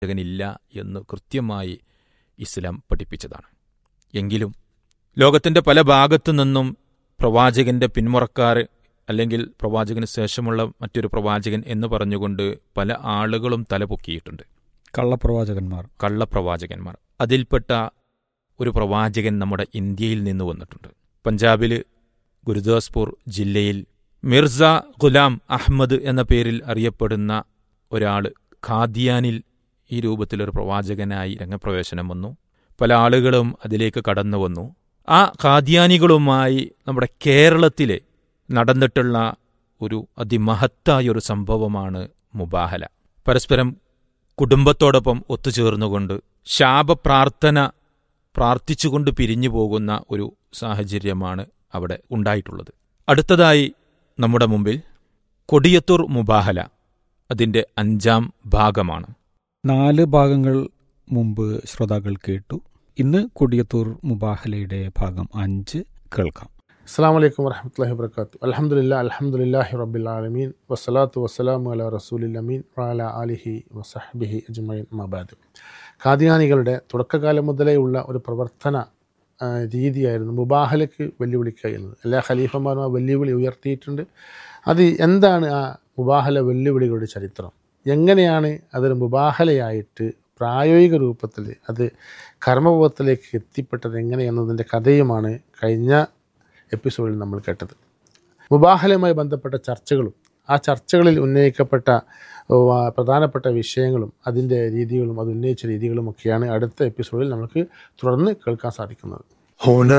പ്രവാചകനില്ല എന്ന് കൃത്യമായി ഇസ്ലാം പഠിപ്പിച്ചതാണ് എങ്കിലും ലോകത്തിന്റെ പല ഭാഗത്തു നിന്നും പ്രവാചകന്റെ പിന്മുറക്കാർ അല്ലെങ്കിൽ പ്രവാചകന് ശേഷമുള്ള മറ്റൊരു പ്രവാചകൻ എന്ന് പറഞ്ഞുകൊണ്ട് പല ആളുകളും തലപൊക്കിയിട്ടുണ്ട് കള്ളപ്രവാചകന്മാർ കള്ളപ്രവാചകന്മാർ അതിൽപ്പെട്ട ഒരു പ്രവാചകൻ നമ്മുടെ ഇന്ത്യയിൽ നിന്ന് വന്നിട്ടുണ്ട് പഞ്ചാബിൽ ഗുരുദാസ്പൂർ ജില്ലയിൽ മിർസ ഗുലാം അഹമ്മദ് എന്ന പേരിൽ അറിയപ്പെടുന്ന ഒരാൾ ഖാദിയാനിൽ ഈ രൂപത്തിലൊരു പ്രവാചകനായി രംഗപ്രവേശനം വന്നു പല ആളുകളും അതിലേക്ക് കടന്നു വന്നു ആ ഖാദിയാനികളുമായി നമ്മുടെ കേരളത്തിലെ നടന്നിട്ടുള്ള ഒരു അതിമഹത്തായ ഒരു സംഭവമാണ് മുബാഹല പരസ്പരം കുടുംബത്തോടൊപ്പം ഒത്തുചേർന്നുകൊണ്ട് ശാപപ്രാർത്ഥന പ്രാർത്ഥിച്ചുകൊണ്ട് പിരിഞ്ഞു പോകുന്ന ഒരു സാഹചര്യമാണ് അവിടെ ഉണ്ടായിട്ടുള്ളത് അടുത്തതായി നമ്മുടെ മുമ്പിൽ കൊടിയത്തൂർ മുബാഹല അതിൻ്റെ അഞ്ചാം ഭാഗമാണ് നാല് ഭാഗങ്ങൾ മുമ്പ് ശ്രോതാക്കൾ കേട്ടു ഇന്ന് കൊടിയത്തൂർ മുബാഹലയുടെ ഭാഗം അഞ്ച് കേൾക്കാം അസ്സാം വലൈക്കും വർഹമത്തല്ലാഹി വർക്കാത്തു അലഹമുല്ല അലഹമുല്ലാഹി റബ്ബിൽ ആലമീൻ വസ്സലാത്തു വസ്സലാമു അല റസൂലിൽ അമീൻ വാല അലിഹി വസഹബിഹി അജ്മൈൻ മബാദ് ഖാദിയാനികളുടെ തുടക്കകാലം മുതലേ ഉള്ള ഒരു പ്രവർത്തന ആ, രീതിയായിരുന്നു മുബാഹലയ്ക്ക് വെല്ലുവിളിക്കുക എന്നത് എല്ലാ ഖലീഫന്മാരും ആ വെല്ലുവിളി ഉയർത്തിയിട്ടുണ്ട് അത് എന്താണ് ആ മുബാഹല വെല്ലുവിളികളുടെ ചരിത്രം എങ്ങനെയാണ് അതൊരു മുബാഹലയായിട്ട് പ്രായോഗിക രൂപത്തിൽ അത് കർമ്മപഥത്തിലേക്ക് എത്തിപ്പെട്ടത് എങ്ങനെയെന്നതിൻ്റെ കഥയുമാണ് കഴിഞ്ഞ എപ്പിസോഡിൽ നമ്മൾ കേട്ടത് മുബാഹലയുമായി ബന്ധപ്പെട്ട ചർച്ചകളും ആ ചർച്ചകളിൽ ഉന്നയിക്കപ്പെട്ട ഓ, ആ, പ്രധാനപ്പെട്ട വിഷയങ്ങളും അതിൻ്റെ രീതികളും അത് ഉന്നയിച്ച രീതികളും ഒക്കെയാണ് അടുത്ത എപ്പിസോഡിൽ നമുക്ക് തുടർന്ന് കേൾക്കാൻ സാധിക്കുന്നത് هنا